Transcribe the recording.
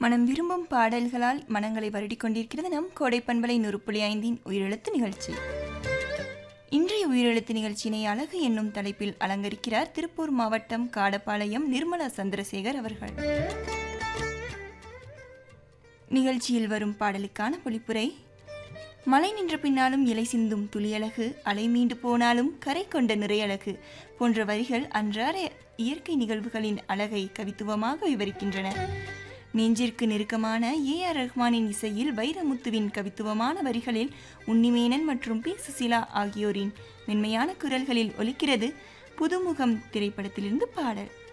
மனம் விரும்பும் பாடல்களால் மனங்களை வருடிக் கொண்டிருக்கிறது நம் கோடை பண்பலை நூறு புள்ளி ஐந்தின் உயிரெழுத்து நிகழ்ச்சி இன்றைய உயிரெழுத்து நிகழ்ச்சியினை அழகு என்னும் தலைப்பில் அலங்கரிக்கிறார் திருப்பூர் மாவட்டம் காடப்பாளையம் நிர்மலா சந்திரசேகர் அவர்கள் நிகழ்ச்சியில் வரும் பாடலுக்கான பொழிப்புரை மழை நின்ற பின்னாலும் இலை சிந்தும் துளியழகு அலை மீண்டு போனாலும் கரை கொண்ட நிறையழகு போன்ற வரிகள் அன்றாட இயற்கை நிகழ்வுகளின் அழகை கவித்துவமாக விவரிக்கின்றன நெஞ்சிற்கு நெருக்கமான ஏ ஆர் ரஹ்மானின் இசையில் வைரமுத்துவின் கவித்துவமான வரிகளில் உன்னிமேனன் மற்றும் பி சுசிலா ஆகியோரின் மென்மையான குரல்களில் ஒலிக்கிறது புதுமுகம் திரைப்படத்திலிருந்து பாடல்